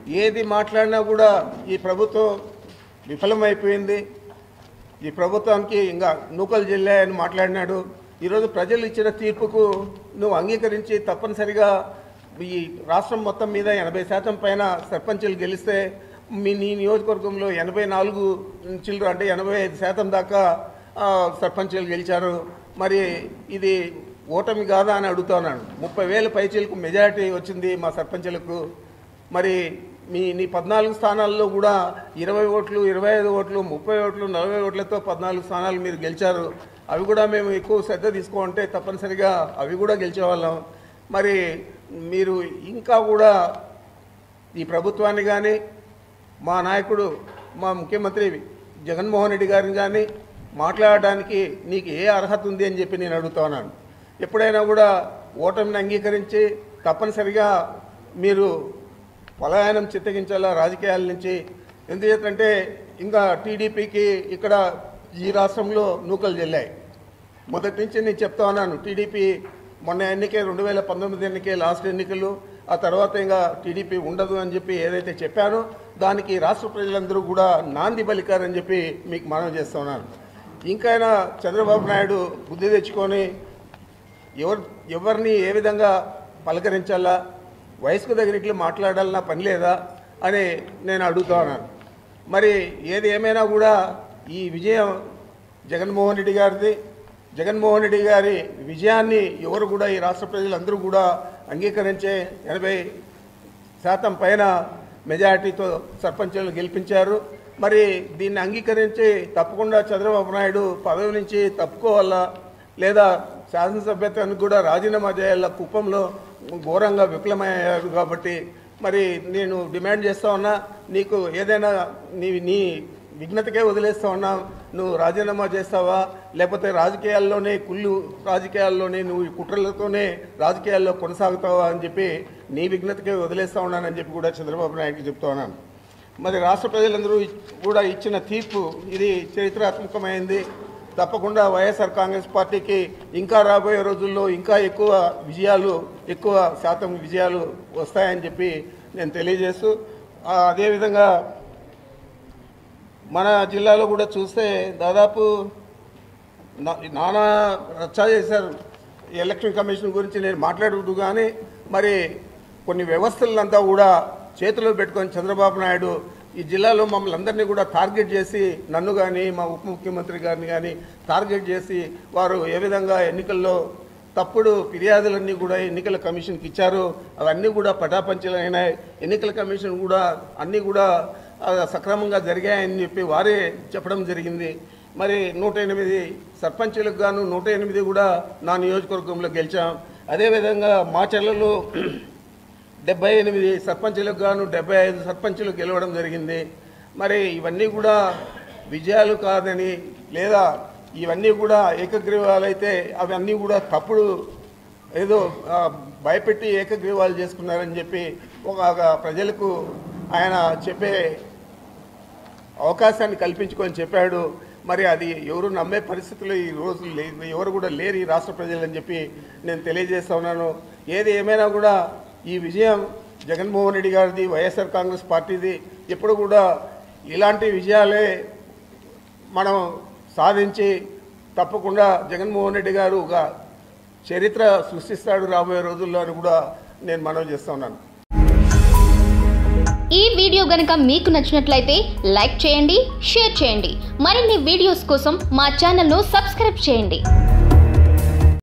ఏది మాట్లాడినా కూడా ఈ ప్రభుత్వం విఫలమైపోయింది ఈ ప్రభుత్వానికి ఇంకా నూకలు జిల్లాయని మాట్లాడినాడు ఈరోజు ప్రజలు ఇచ్చిన తీర్పుకు నువ్వు అంగీకరించి తప్పనిసరిగా ఈ రాష్ట్రం మొత్తం మీద ఎనభై శాతం పైన సర్పంచులు గెలిస్తే మీ నీ నియోజకవర్గంలో ఎనభై నాలుగు చిల్లర అంటే ఎనభై ఐదు శాతం దాకా ఆ, సర్పంచులు గెలిచారు మరి ఇది ఓటమి కాదా అని అడుగుతున్నాను ముప్పై వేల పైచీలకు మెజారిటీ వచ్చింది మా సర్పంచులకు మరి మీ నీ పద్నాలుగు స్థానాల్లో కూడా ఇరవై ఓట్లు ఇరవై ఐదు ఓట్లు ముప్పై ఓట్లు నలభై ఓట్లతో పద్నాలుగు స్థానాలు మీరు గెలిచారు అవి కూడా మేము ఎక్కువ శ్రద్ధ తీసుకోమంటే తప్పనిసరిగా అవి కూడా గెలిచేవాళ్ళం మరి మీరు ఇంకా కూడా ఈ ప్రభుత్వాన్ని కానీ మా నాయకుడు మా ముఖ్యమంత్రి జగన్మోహన్ రెడ్డి గారిని కానీ మాట్లాడడానికి నీకు ఏ అర్హత ఉంది అని చెప్పి నేను అడుగుతున్నాను ఎప్పుడైనా కూడా ఓటమిని అంగీకరించి తప్పనిసరిగా మీరు పలాయనం చిత్తగించాలా రాజకీయాల నుంచి ఎందుచేతంటే ఇంకా టీడీపీకి ఇక్కడ ఈ రాష్ట్రంలో నూకలు చెల్లాయి మొదటి నుంచి నేను చెప్తా ఉన్నాను టీడీపీ మొన్న ఎన్నికే రెండు వేల పంతొమ్మిది ఎన్నికే లాస్ట్ ఎన్నికలు ఆ తర్వాత ఇంకా టీడీపీ ఉండదు అని చెప్పి ఏదైతే చెప్పానో దానికి రాష్ట్ర ప్రజలందరూ కూడా నాంది పలికారని చెప్పి మీకు మనవి చేస్తున్నాను ఇంకైనా చంద్రబాబు నాయుడు బుద్ధి తెచ్చుకొని ఎవరు ఎవరిని ఏ విధంగా పలకరించాలా వయసుకు దగ్గరికి మాట్లాడాలన్నా పని లేదా అని నేను అడుగుతా ఉన్నాను మరి ఏది ఏమైనా కూడా ఈ విజయం జగన్మోహన్ రెడ్డి గారిది జగన్మోహన్ రెడ్డి గారి విజయాన్ని ఎవరు కూడా ఈ రాష్ట్ర ప్రజలందరూ కూడా అంగీకరించే ఎనభై శాతం పైన మెజారిటీతో సర్పంచులను గెలిపించారు మరి దీన్ని అంగీకరించి తప్పకుండా చంద్రబాబు నాయుడు పదవి నుంచి తప్పుకోవాలా లేదా శాసనసభ్యత్వానికి కూడా రాజీనామా చేయాల కుప్పంలో ఘోరంగా విఫలమయ్యారు కాబట్టి మరి నేను డిమాండ్ చేస్తా ఉన్నా నీకు ఏదైనా నీ నీ విఘ్నతకే వదిలేస్తా ఉన్నా నువ్వు రాజీనామా చేస్తావా లేకపోతే రాజకీయాల్లోనే కుళ్ళు రాజకీయాల్లోనే నువ్వు ఈ కుట్రలతోనే రాజకీయాల్లో కొనసాగుతావా అని చెప్పి నీ విఘ్నతకే వదిలేస్తా ఉన్నానని చెప్పి కూడా చంద్రబాబు నాయుడుకి చెప్తా ఉన్నాను మరి రాష్ట్ర ప్రజలందరూ ఇ- కూడా ఇచ్చిన తీర్పు ఇది చరిత్రాత్మకమైంది తప్పకుండా వైఎస్ఆర్ కాంగ్రెస్ పార్టీకి ఇంకా రాబోయే రోజుల్లో ఇంకా ఎక్కువ విజయాలు ఎక్కువ శాతం విజయాలు వస్తాయని చెప్పి నేను తెలియజేస్తూ ఆ, అదేవిధంగా మన జిల్లాలో కూడా చూస్తే దాదాపు నా- నానా రచ్చా చేశారు ఈ ఎలక్షన్ కమిషన్ గురించి నేను మాట్లాడుతూ కానీ మరి కొన్ని వ్యవస్థలంతా కూడా చేతిలో పెట్టుకొని చంద్రబాబు నాయుడు ఈ జిల్లాలో మమ్మల్ని అందరినీ కూడా టార్గెట్ చేసి నన్ను కానీ మా ఉప ముఖ్యమంత్రి గారిని కానీ టార్గెట్ చేసి వారు ఏ విధంగా ఎన్నికల్లో తప్పుడు ఫిర్యాదులన్నీ కూడా ఎన్నికల కమిషన్కి ఇచ్చారు అవన్నీ కూడా పటాపంచలైనాయి ఎన్నికల కమిషన్ కూడా అన్నీ కూడా ఆ, సక్రమంగా జరిగాయని చెప్పి వారే చెప్పడం జరిగింది మరి నూట ఎనిమిది సర్పంచులకు గాను నూట ఎనిమిది కూడా నా నియోజకవర్గంలో గెలిచాం అదేవిధంగా మా చెల్లెలు డెబ్బై ఎనిమిది సర్పంచులకు గాను డెబ్బై ఐదు సర్పంచులు గెలవడం జరిగింది మరి ఇవన్నీ కూడా విజయాలు కాదని లేదా ఇవన్నీ కూడా ఏకగ్రీవాలైతే అవన్నీ కూడా తప్పుడు ఏదో ఆ, భయపెట్టి ఏకగ్రీవాలు చేసుకున్నారని చెప్పి ఒక ఒక ప్రజలకు ఆయన చెప్పే అవకాశాన్ని కల్పించుకొని చెప్పాడు మరి అది ఎవరు నమ్మే పరిస్థితులు ఈ రోజు లేదు ఎవరు కూడా లేరు ఈ రాష్ట్ర ప్రజలని చెప్పి నేను తెలియజేస్తా ఉన్నాను ఏది ఏమైనా కూడా ఈ విజయం జగన్మోహన్ రెడ్డి గారిది వైఎస్ఆర్ కాంగ్రెస్ పార్టీది ఎప్పుడు కూడా ఇలాంటి విజయాలే మనం సాధించి తప్పకుండా జగన్మోహన్ రెడ్డి గారు ఒక చరిత్ర సృష్టిస్తాడు రాబోయే రోజుల్లో అని కూడా నేను మనవి చేస్తా ఉన్నాను ఈ వీడియో గనక మీకు నచ్చినట్లయితే లైక్ చేయండి షేర్ చేయండి మరిన్ని వీడియోస్ కోసం మా ఛానల్ను సబ్స్క్రైబ్ చేయండి